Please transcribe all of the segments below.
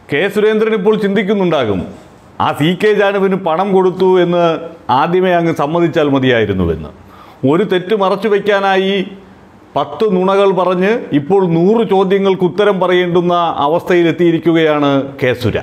K Surendran ഇപ്പോൾ ചിന്തിക്കുന്നുണ്ടാകും ആ C K ജാനുവിന് പണം കൊടുത്തു എന്ന് ആദ്യമേ അങ്ങ് സമ്മതിച്ചാൽ മതിയായിരുന്നുവെന്ന് ഒരു തെറ്റ് മറച്ചു വയ്ക്കാനായി പത്ത് നുണകൾ പറഞ്ഞ് ഇപ്പോൾ നൂറ് ചോദ്യങ്ങൾക്ക് ഉത്തരം പറയേണ്ടുന്ന അവസ്ഥയിലെത്തിയിരിക്കുകയാണ് കെ സുര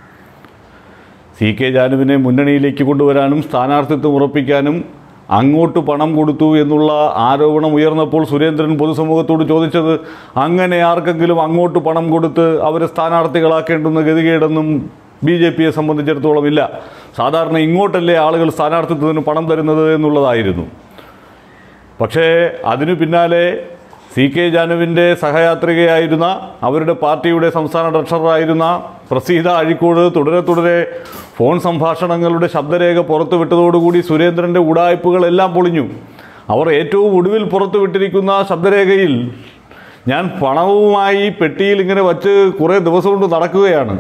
സി കെ ജാനുവിനെ മുന്നണിയിലേക്ക് കൊണ്ടുവരാനും സ്ഥാനാർത്ഥിത്വം ഉറപ്പിക്കാനും അങ്ങോട്ട് പണം കൊടുത്തു എന്നുള്ള ആരോപണം ഉയർന്നപ്പോൾ സുരേന്ദ്രൻ പൊതുസമൂഹത്തോട് ചോദിച്ചത് അങ്ങനെ ആർക്കെങ്കിലും അങ്ങോട്ട് പണം കൊടുത്ത് അവരെ സ്ഥാനാർത്ഥികളാക്കേണ്ടുന്ന ഗതികേടൊന്നും ബി ജെ പിയെ സംബന്ധിച്ചിടത്തോളം ഇല്ല സാധാരണ ഇങ്ങോട്ടല്ലേ ആളുകൾ സ്ഥാനാർത്ഥിത്വത്തിന് പണം തരുന്നത് എന്നുള്ളതായിരുന്നു പക്ഷേ അതിനു പിന്നാലെ സി കെ ജാനുവിൻ്റെ സഹയാത്രികയായിരുന്ന അവരുടെ പാർട്ടിയുടെ സംസ്ഥാന ട്രഷററായിരുന്ന പ്രസീത അഴിക്കോട് തുടരെ തുടരെ ഫോൺ സംഭാഷണങ്ങളുടെ ശബ്ദരേഖ പുറത്തുവിട്ടതോടുകൂടി സുരേന്ദ്രൻ്റെ ഉടായ്പകളെല്ലാം പൊളിഞ്ഞു അവർ ഏറ്റവും ഒടുവിൽ പുറത്തുവിട്ടിരിക്കുന്ന ശബ്ദരേഖയിൽ ഞാൻ പണവുമായി പെട്ടിയിൽ ഇങ്ങനെ വച്ച് കുറേ ദിവസം കൊണ്ട് നടക്കുകയാണ്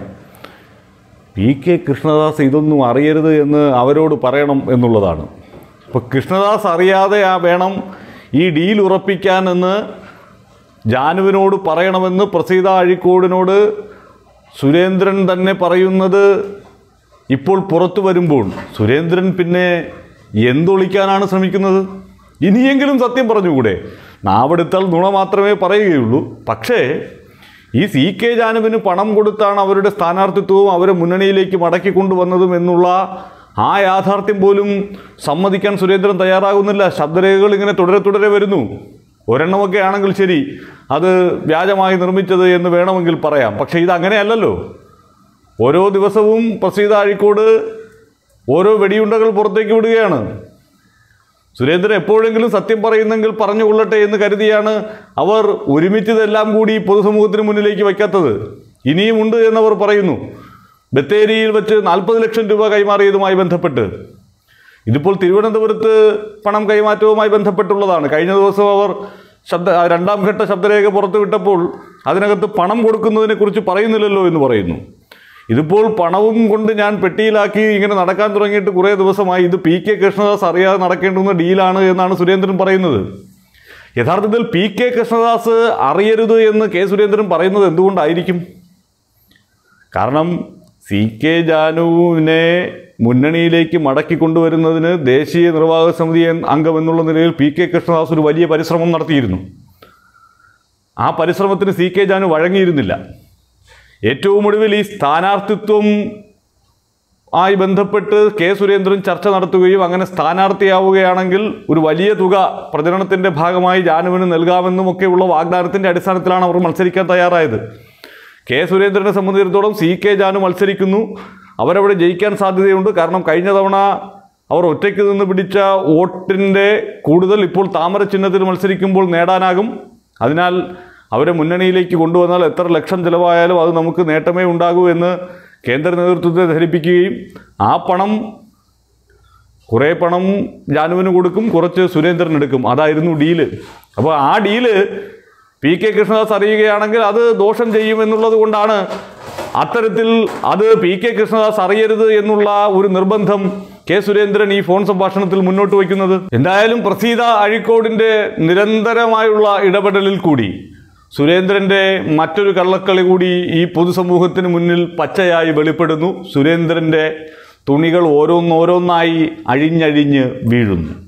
പി കെ കൃഷ്ണദാസ് ഇതൊന്നും അറിയരുത് എന്ന് അവരോട് പറയണം എന്നുള്ളതാണ് അപ്പോൾ കൃഷ്ണദാസ് അറിയാതെ ആ വേണം ഈ ഡീൽ ഉറപ്പിക്കാനെന്ന് ജാനുവിനോട് പറയണമെന്ന് പ്രസീത അഴിക്കോടിനോട് സുരേന്ദ്രൻ തന്നെ പറയുന്നത് ഇപ്പോൾ പുറത്തു വരുമ്പോൾ സുരേന്ദ്രൻ പിന്നെ എന്തൊളിക്കാനാണ് ശ്രമിക്കുന്നത് ഇനിയെങ്കിലും സത്യം പറഞ്ഞുകൂടെ നാവെടുത്താൽ നുണ മാത്രമേ പറയുകയുള്ളൂ പക്ഷേ ഈ സി കെ ജാനുവിന് പണം കൊടുത്താണ് അവരുടെ സ്ഥാനാർത്ഥിത്വവും അവരെ മുന്നണിയിലേക്ക് മടക്കി കൊണ്ടുവന്നതും എന്നുള്ള ആ യാഥാർത്ഥ്യം പോലും സമ്മതിക്കാൻ സുരേന്ദ്രൻ തയ്യാറാകുന്നില്ല ശബ്ദരേഖകൾ ഇങ്ങനെ തുടരെ തുടരെ വരുന്നു ഒരെണ്ണമൊക്കെ ആണെങ്കിൽ ശരി അത് വ്യാജമായി നിർമ്മിച്ചത് എന്ന് വേണമെങ്കിൽ പറയാം പക്ഷേ ഇത് അങ്ങനെയല്ലല്ലോ ഓരോ ദിവസവും പ്രസീത അഴിക്കോട് ഓരോ വെടിയുണ്ടകൾ പുറത്തേക്ക് വിടുകയാണ് സുരേന്ദ്രൻ എപ്പോഴെങ്കിലും സത്യം പറയുന്നെങ്കിൽ പറഞ്ഞുകൊള്ളട്ടെ എന്ന് കരുതിയാണ് അവർ ഒരുമിച്ചതെല്ലാം കൂടി പൊതുസമൂഹത്തിന് മുന്നിലേക്ക് വയ്ക്കാത്തത് ഇനിയുമുണ്ട് എന്നവർ പറയുന്നു ബത്തേരിയിൽ വെച്ച് നാൽപ്പത് ലക്ഷം രൂപ കൈമാറിയതുമായി ബന്ധപ്പെട്ട് ഇതിപ്പോൾ തിരുവനന്തപുരത്ത് പണം കൈമാറ്റവുമായി ബന്ധപ്പെട്ടുള്ളതാണ് കഴിഞ്ഞ ദിവസം അവർ ശബ്ദ ആ രണ്ടാം ഘട്ട ശബ്ദരേഖ പുറത്തുവിട്ടപ്പോൾ അതിനകത്ത് പണം കൊടുക്കുന്നതിനെക്കുറിച്ച് പറയുന്നില്ലല്ലോ എന്ന് പറയുന്നു ഇതിപ്പോൾ പണവും കൊണ്ട് ഞാൻ പെട്ടിയിലാക്കി ഇങ്ങനെ നടക്കാൻ തുടങ്ങിയിട്ട് കുറേ ദിവസമായി ഇത് പി കെ കൃഷ്ണദാസ് അറിയാതെ നടക്കേണ്ടുന്ന ഡീലാണ് എന്നാണ് സുരേന്ദ്രൻ പറയുന്നത് യഥാർത്ഥത്തിൽ പി കെ കൃഷ്ണദാസ് അറിയരുത് എന്ന് കെ സുരേന്ദ്രൻ പറയുന്നത് എന്തുകൊണ്ടായിരിക്കും കാരണം സി കെ ജാനുവിനെ മുന്നണിയിലേക്ക് മടക്കി കൊണ്ടുവരുന്നതിന് ദേശീയ നിർവാഹക സമിതി എൻ- അംഗം എന്നുള്ള നിലയിൽ പി കെ കൃഷ്ണദാസ് ഒരു വലിയ പരിശ്രമം നടത്തിയിരുന്നു ആ പരിശ്രമത്തിന് സി കെ ജാനു വഴങ്ങിയിരുന്നില്ല ഏറ്റവും ഒടുവിൽ ഈ സ്ഥാനാർത്ഥിത്വം ആയി ബന്ധപ്പെട്ട് കെ സുരേന്ദ്രൻ ചർച്ച നടത്തുകയും അങ്ങനെ സ്ഥാനാർത്ഥിയാവുകയാണെങ്കിൽ ഒരു വലിയ തുക പ്രചരണത്തിൻ്റെ ഭാഗമായി ജാനുവിന് നൽകാമെന്നുമൊക്കെയുള്ള വാഗ്ദാനത്തിൻ്റെ അടിസ്ഥാനത്തിലാണ് അവർ മത്സരിക്കാൻ തയ്യാറായത് കെ സുരേന്ദ്രനെ സംബന്ധിച്ചിടത്തോളം സി കെ ജാനു മത്സരിക്കുന്നു അവരവിടെ ജയിക്കാൻ സാധ്യതയുണ്ട് കാരണം കഴിഞ്ഞ തവണ അവർ ഒറ്റയ്ക്ക് നിന്ന് പിടിച്ച വോട്ടിൻ്റെ കൂടുതൽ ഇപ്പോൾ താമര ചിഹ്നത്തിൽ മത്സരിക്കുമ്പോൾ നേടാനാകും അതിനാൽ അവരെ മുന്നണിയിലേക്ക് കൊണ്ടുവന്നാൽ എത്ര ലക്ഷം ചിലവായാലും അത് നമുക്ക് നേട്ടമേ ഉണ്ടാകൂ എന്ന് കേന്ദ്ര നേതൃത്വത്തെ ധരിപ്പിക്കുകയും ആ പണം കുറേ പണം ജാനുവിന് കൊടുക്കും കുറച്ച് സുരേന്ദ്രൻ എടുക്കും അതായിരുന്നു ഡീല് അപ്പോൾ ആ ഡീല് പി കെ കൃഷ്ണദാസ് അറിയുകയാണെങ്കിൽ അത് ദോഷം ചെയ്യുമെന്നുള്ളത് കൊണ്ടാണ് അത്തരത്തിൽ അത് പി കെ കൃഷ്ണദാസ് അറിയരുത് എന്നുള്ള ഒരു നിർബന്ധം കെ സുരേന്ദ്രൻ ഈ ഫോൺ സംഭാഷണത്തിൽ മുന്നോട്ട് വയ്ക്കുന്നത് എന്തായാലും പ്രസീത അഴിക്കോടിൻ്റെ നിരന്തരമായുള്ള ഇടപെടലിൽ കൂടി സുരേന്ദ്രൻ്റെ മറ്റൊരു കള്ളക്കളി കൂടി ഈ പൊതുസമൂഹത്തിന് മുന്നിൽ പച്ചയായി വെളിപ്പെടുന്നു സുരേന്ദ്രൻ്റെ തുണികൾ ഓരോന്നോരോന്നായി അഴിഞ്ഞഴിഞ്ഞ് വീഴുന്നു